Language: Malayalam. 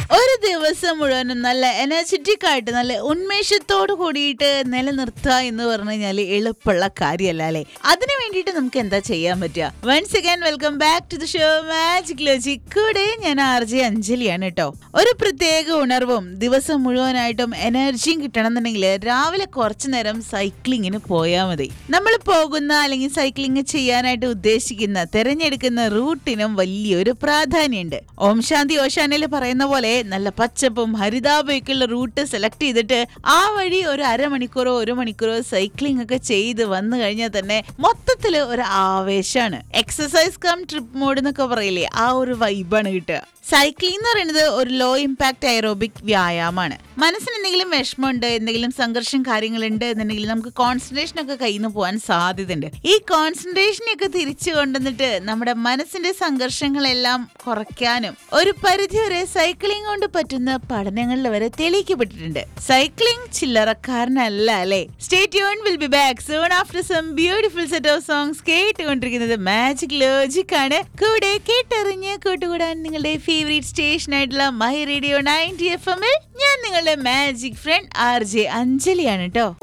ഒരു ദിവസം മുഴുവനും നല്ല എനർജറ്റിക് ആയിട്ട് നല്ല ഉന്മേഷത്തോട് കൂടിയിട്ട് നിലനിർത്തുക എന്ന് പറഞ്ഞു കഴിഞ്ഞാൽ എളുപ്പമുള്ള കാര്യമല്ല അല്ലെ അതിനു വേണ്ടിയിട്ട് നമുക്ക് എന്താ ചെയ്യാൻ പറ്റുക once again welcome back to the show magic logic കൂടെ ഞാൻ ആർ ജെ അഞ്ജലിയാണ് കേട്ടോ ഒരു പ്രത്യേക ഉണർവും ദിവസം മുഴുവനായിട്ടും എനർജിയും കിട്ടണമെന്നുണ്ടെങ്കിൽ രാവിലെ കുറച്ചു നേരം സൈക്ലിങ്ങിന് പോയാൽ മതി നമ്മൾ പോകുന്ന അല്ലെങ്കിൽ സൈക്ലിംഗ് ചെയ്യാനായിട്ട് ഉദ്ദേശിക്കുന്ന തിരഞ്ഞെടുക്കുന്ന റൂട്ടിനും വലിയൊരു പ്രാധാന്യമുണ്ട് ഓം ശാന്തി ഓശാനയിൽ പറയുന്ന പോലെ നല്ല പച്ചപ്പും ഹരിതാപയൊക്കെയുള്ള റൂട്ട് സെലക്ട് ചെയ്തിട്ട് ആ വഴി ഒരു അരമണിക്കൂറോ ഒരു മണിക്കൂറോ സൈക്ലിംഗ് ഒക്കെ ചെയ്ത് വന്നു കഴിഞ്ഞാൽ തന്നെ മൊത്തത്തിൽ ഒരു ആവേശമാണ് എക്സസൈസ് കം ട്രിപ്പ് മോഡ് എന്നൊക്കെ പറയില്ലേ ആ ഒരു വൈബാണ് കിട്ടുക സൈക്ലിംഗ് എന്ന് പറയുന്നത് ഒരു ലോ ഇമ്പാക്ട് എയറോബിക് വ്യായാമമാണ് മനസ്സിന് എന്തെങ്കിലും വിഷമമുണ്ട് എന്തെങ്കിലും സംഘർഷം കാര്യങ്ങളുണ്ട് എന്നുണ്ടെങ്കിൽ നമുക്ക് കോൺസെൻട്രേഷൻ ഒക്കെ കയ്യിൽ നിന്ന് പോകാൻ സാധ്യതയുണ്ട് ഈ കോൺസെൻട്രേഷനെ ഒക്കെ തിരിച്ചു കൊണ്ടുവന്നിട്ട് നമ്മുടെ മനസ്സിന്റെ സംഘർഷങ്ങളെല്ലാം കുറയ്ക്കാനും ഒരു പരിധി വരെ സൈക്ലിംഗ് കൊണ്ട് പറ്റുന്ന പഠനങ്ങളിൽ വരെ തെളിയിക്കപ്പെട്ടിട്ടുണ്ട് സൈക്ലിംഗ് ചില്ലറക്കാരനല്ല അല്ലേ സ്റ്റേറ്റ് യൂൺ will be back soon after some beautiful set of songs കേട്ടുകൊണ്ടിരിക്കുന്നത് മാജിക് ലോജിക് ആണ് കൂടെ കേട്ടറിഞ്ഞ് കൂട്ടുകൂടാൻ നിങ്ങളുടെ ഫേവറേറ്റ് സ്റ്റേഷൻ ആയിട്ടുള്ള മൈ റേഡിയോ നയൻറ്റി എഫ് എമ്മിൽ ഞാൻ നിങ്ങളുടെ മാജിക് ഫ്രണ്ട് ആർ ജെ അഞ്ജലിയാണ് കേട്ടോ